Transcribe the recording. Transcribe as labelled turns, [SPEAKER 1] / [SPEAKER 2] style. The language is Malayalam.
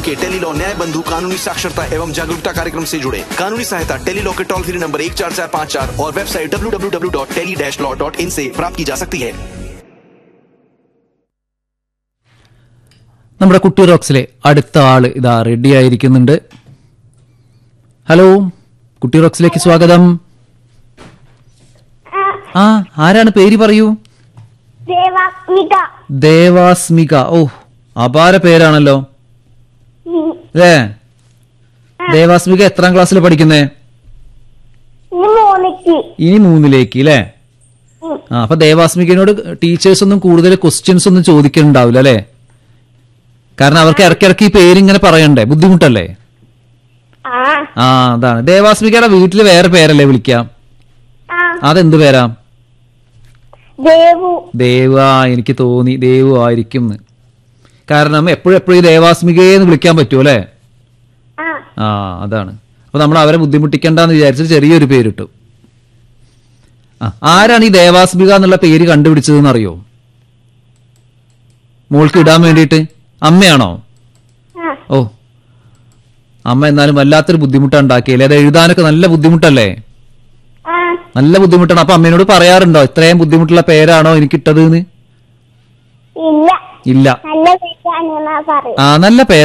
[SPEAKER 1] के टेली लॉ न्याय बंधु कानूनी साक्षरता एवं जागरूकता कार्यक्रम से जुड़े कानूनी सहायता टेली लॉ के टोल फ्री नंबर एक चार चार पाँच चार और website W W W dot tele dash law dot in से प्राप्त की जा सकती है
[SPEAKER 2] നമ്മുടെ കുട്ടി റോക്സിലെ അടുത്ത ആള് ഇതാ റെഡി ആയിരിക്കുന്നുണ്ട് ഹലോ കുട്ടി റോക്സിലേക്ക് സ്വാഗതം ആ ആരാണ് പേര് പറയൂ
[SPEAKER 3] ദേവാത്മിക
[SPEAKER 2] ദേവാസ്മിക ഓ അപാര പേരാണല്ലോ അല്ലേ ദേവാസ്മിക എത്രാം ക്ലാസ്സിൽ പഠിക്കുന്നേ
[SPEAKER 3] ഇനി മൂന്നിക്ക്
[SPEAKER 2] ഇനി മൂന്നിലേക്ക് അല്ലേ ആ അപ്പൊ ദേവാസ്മികനോട് ടീച്ചേഴ്സ് ഒന്നും കൂടുതൽ ക്വസ്റ്റ്യൻസ് ഒന്നും ചോദിക്കുന്നുണ്ടാവില്ല അല്ലേ കാരണം അവർക്ക് ഇറക്കിറക്കി ഈ പേരിങ്ങനെ പറയണ്ടേ ബുദ്ധിമുട്ടല്ലേ
[SPEAKER 3] ആ
[SPEAKER 2] ആ അതാണ് ദേവാസ്മികയുടെ വീട്ടിൽ വേറെ പേരല്ലേ വിളിക്കാം
[SPEAKER 3] ആ
[SPEAKER 2] അതെന്ത് പേരാ
[SPEAKER 3] ദേവു
[SPEAKER 2] ദേവ എനിക്ക് തോന്നി ദേവു ആയിരിക്കും എന്ന്. കാരണം എപ്പോഴും എപ്പോഴും ഈ ദേവാസ്മികയെന്ന് വിളിക്കാൻ പറ്റുമോ അല്ലേ
[SPEAKER 3] ആ
[SPEAKER 2] ആ അതാണ് അപ്പൊ നമ്മൾ അവരെ ബുദ്ധിമുട്ടിക്കണ്ടെന്ന് വിചാരിച്ചിട്ട് ചെറിയൊരു പേരിട്ടു ആ ആരാണ് ഈ ദേവാസ്മിക എന്നുള്ള പേര് കണ്ടുപിടിച്ചതെന്ന് അറിയോ മോൾക്ക് ഇടാൻ വേണ്ടിയിട്ട് അമ്മയാണോ
[SPEAKER 3] ആ
[SPEAKER 2] ഓ അമ്മ എന്നാലും വല്ലാത്തൊരു ബുദ്ധിമുട്ടാണ് ഉണ്ടാക്കിയല്ലേ അത് എഴുതാനൊക്കെ നല്ല ബുദ്ധിമുട്ടല്ലേ
[SPEAKER 3] ആ
[SPEAKER 2] നല്ല ബുദ്ധിമുട്ടാണ് അപ്പൊ അമ്മേനോട് പറയാറുണ്ടോ ഇത്രയും ബുദ്ധിമുട്ടുള്ള പേരാണോ എനിക്കിട്ടത് എന്ന്
[SPEAKER 3] ഇല്ല
[SPEAKER 2] ഇല്ല
[SPEAKER 3] നല്ല പേരാണെന്നാ പറയും
[SPEAKER 2] ആ നല്ല പേര്